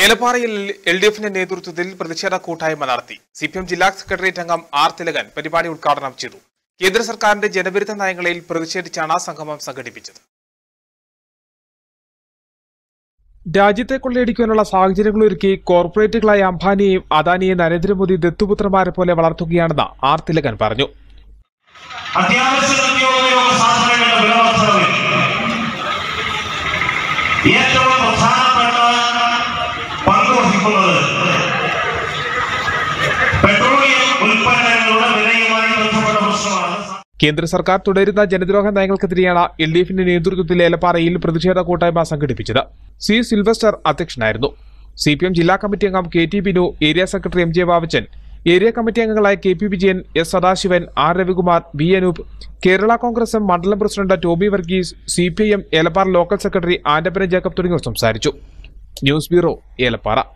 ഏലപ്പാറയിൽ L D എഫിന്റെ നേതൃത്വത്തിൽ പ്രതിഷേധ കൂട്ടായ്മ നടത്തി സി പി എം ജില്ലാ സെക്രട്ടേറിയറ്റ് അംഗം ആർ തിലകൻ പരിപാടി ഉദ്ഘാടനം ചെയ്തു കേന്ദ്ര സർക്കാരിന്റെ ജനവിരുദ്ധ നയങ്ങളിൽ പ്രതിഷേധിച്ചാണ് സംഗമം സംഘടിപ്പിച്ചത് രാജ്യത്തെ കൊള്ളയടിക്കാനുള്ള സാഹചര്യങ്ങൾ ഒരുക്കി കോർപ്പറേറ്റുകളായ അംബാനിയെയും അദാനിയെയും നരേന്ദ്രമോദി ദത്തുപുത്രന്മാരെ പോലെ വളർത്തുകയാണെന്ന് ആർ തിലകൻ പറഞ്ഞു അത്യാവശ്യ നിത്യോപയോഗ സാധനങ്ങളുടെ വില വർധനവിൽ ഏറ്റവും പ്രധാനപ്പെട്ട പങ്ക് വഹിക്കുന്നത് പെട്രോളിയം ഉൽപ്പന്നങ്ങളുടെ വിലയുമായി ബന്ധപ്പെട്ട പ്രശ്നമാണ് കേന്ദ്ര സർക്കാർ തുടരുന്ന ജനദ്രോഹ നയങ്ങൾക്കെതിരെയാണ് എൽ ഡി എഫിന്റെ നേതൃത്വത്തിൽ ഏലപ്പാറയിൽ പ്രതിഷേധ കൂട്ടായ്മ സംഘടിപ്പിച്ചത് സി സിൽവസ്റ്റർ അധ്യക്ഷനായിരുന്നു സി പി എം ജില്ലാ കമ്മിറ്റി അംഗം K T Binu area secretary M J Babachan area committee അംഗങ്ങളായ K P Vijayan S Sadasivan R Ravikumar B Anoop Kerala Congress M മണ്ഡലം president Toby Varghese C P I M Elappara local secretary Antappan Jacob തുടങ്ങിയവർ സംസാരിച്ചു ന്യൂസ് ബ്യൂറോ ഏലപ്പാറ